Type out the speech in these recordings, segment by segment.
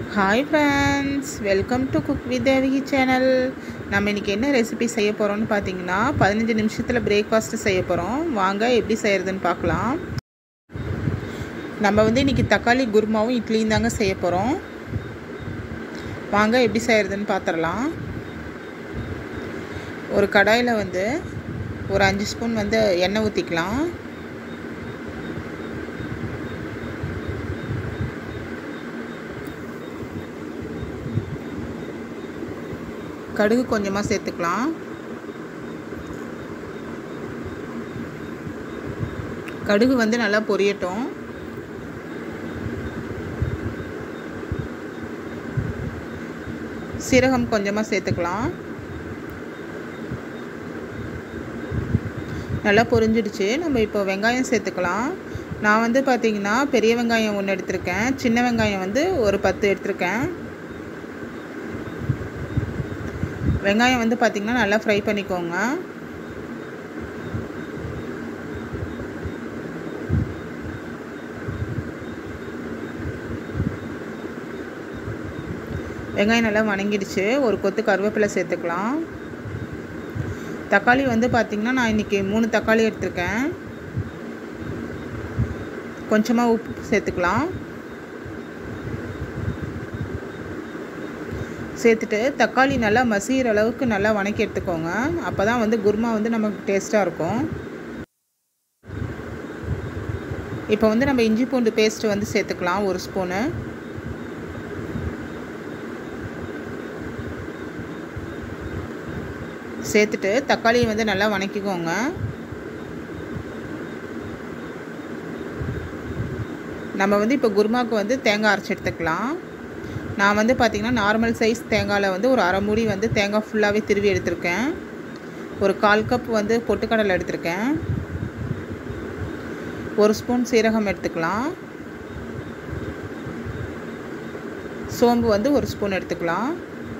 hi friends welcome to cook with Devaki channel நம்ம இன்றைக்கி என்ன ரெசிபி செய்ய போகிறோம்னு பார்த்தீங்கன்னா பதினஞ்சு நிமிஷத்தில் பிரேக்ஃபாஸ்ட்டு செய்ய போகிறோம் வாங்க எப்படி செய்கிறதுன்னு பார்க்கலாம் நம்ம வந்து இன்றைக்கி தக்காளி குருமாவும் இட்லியும் தாங்க செய்ய போகிறோம் வாங்க எப்படி செய்கிறதுன்னு பார்த்துடலாம் ஒரு கடாயில் வந்து ஒரு அஞ்சு ஸ்பூன் வந்து எண்ணெய் ஊற்றிக்கலாம் கடுகு கொஞ்சமாக சேர்த்துக்கலாம் கடுகு வந்து நல்லா பொரியட்டும் சீரகம் கொஞ்சமாக சேர்த்துக்கலாம் நல்லா பொரிஞ்சிடுச்சு நம்ம இப்போ வெங்காயம் சேர்த்துக்கலாம் நான் வந்து பார்த்திங்கன்னா பெரிய வெங்காயம் ஒன்று எடுத்திருக்கேன் சின்ன வெங்காயம் வந்து ஒரு பத்து எடுத்திருக்கேன் வெங்காயம் வந்து பார்த்திங்கன்னா நல்லா ஃப்ரை பண்ணிக்கோங்க வெங்காயம் நல்லா வணங்கிடுச்சு ஒரு கொத்து கருவேப்பிலை சேர்த்துக்கலாம் தக்காளி வந்து பார்த்திங்கன்னா நான் இன்றைக்கி மூணு தக்காளி எடுத்திருக்கேன் கொஞ்சமாக உப்பு சேர்த்துக்கலாம் சேர்த்துட்டு தக்காளி நல்லா மசிகிற அளவுக்கு நல்லா வணக்கி எடுத்துக்கோங்க அப்போ தான் வந்து குருமா வந்து நமக்கு டேஸ்ட்டாக இருக்கும் இப்போ வந்து நம்ம இஞ்சி பூண்டு பேஸ்ட்டு வந்து சேர்த்துக்கலாம் ஒரு ஸ்பூனு சேர்த்துட்டு தக்காளியை வந்து நல்லா வணக்கிக்கோங்க நம்ம வந்து இப்போ குருமாவுக்கு வந்து தேங்காய் அரைச்சி எடுத்துக்கலாம் நான் வந்து பார்த்திங்கன்னா நார்மல் சைஸ் தேங்காயில் வந்து ஒரு அரை மூடி வந்து தேங்காய் ஃபுல்லாகவே திருவி எடுத்திருக்கேன் ஒரு கால் கப் வந்து பொட்டுக்கடலை எடுத்திருக்கேன் ஒரு ஸ்பூன் சீரகம் எடுத்துக்கலாம் சோம்பு வந்து ஒரு ஸ்பூன் எடுத்துக்கலாம்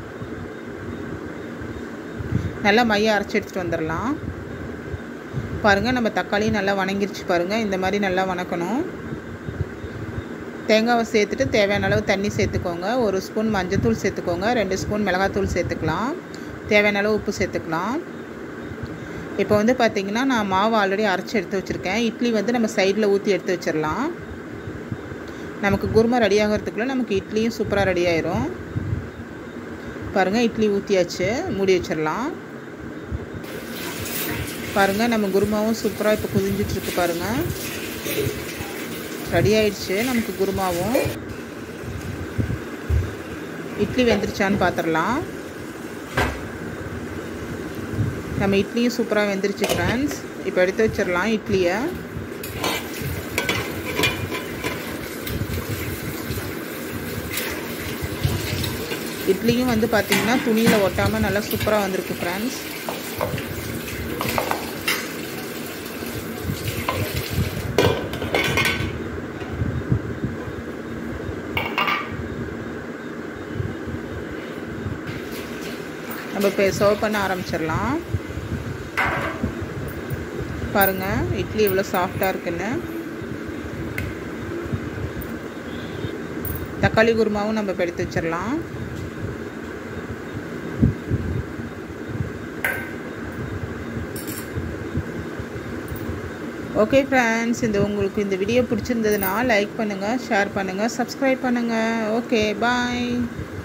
நல்லா மைய அரைச்சி எடுத்துகிட்டு வந்துடலாம் பாருங்கள் நம்ம தக்காளி நல்லா வணங்கிருச்சு பாருங்கள் இந்த மாதிரி நல்லா வணக்கணும் தேங்காவை சேர்த்துட்டு தேவையான அளவு தண்ணி சேர்த்துக்கோங்க ஒரு ஸ்பூன் மஞ்சத்தூள் சேர்த்துக்கோங்க ரெண்டு ஸ்பூன் மிளகாத்தூள் சேர்த்துக்கலாம் தேவையான அளவு உப்பு சேர்த்துக்கலாம் இப்போ வந்து பார்த்திங்கன்னா நான் மாவு ஆல்ரெடி அரைச்சி எடுத்து வச்சுருக்கேன் இட்லி வந்து நம்ம சைடில் ஊற்றி எடுத்து வச்சிடலாம் நமக்கு குருமா ரெடி ஆகிறதுக்குள்ளே நமக்கு இட்லியும் சூப்பராக ரெடி ஆயிரும் பாருங்கள் இட்லி ஊற்றியாச்சு மூடி வச்சிடலாம் பாருங்கள் நம்ம குருமாவும் சூப்பராக இப்போ குதிஞ்சிட்ருக்கு பாருங்கள் ரெடி ஆயிடுச்சு நமக்கு குருமாவும் இட்லி வெந்துருச்சான்னு பார்த்துடலாம் நம்ம இட்லியும் சூப்பராக வெந்துருச்சு ஃப்ரெண்ட்ஸ் இப்போ எடுத்து வச்சிடலாம் இட்லியை இட்லியும் வந்து பார்த்திங்கன்னா துணியில் ஒட்டாமல் நல்லா சூப்பராக வந்திருக்கு ஃப்ரெண்ட்ஸ் நம்ம இப்போ சர்வ் பண்ண ஆரம்பிச்சிடலாம் பாருங்கள் இட்லி எவ்வளோ சாஃப்டாக இருக்குன்னு தக்காளி குருமாவும் நம்ம இப்போ எடுத்து வச்சிடலாம் ஓகே ஃப்ரெண்ட்ஸ் இந்த உங்களுக்கு இந்த வீடியோ பிடிச்சிருந்ததுன்னா லைக் பண்ணுங்கள் ஷேர் பண்ணுங்கள் சப்ஸ்கிரைப் பண்ணுங்கள் ஓகே பாய்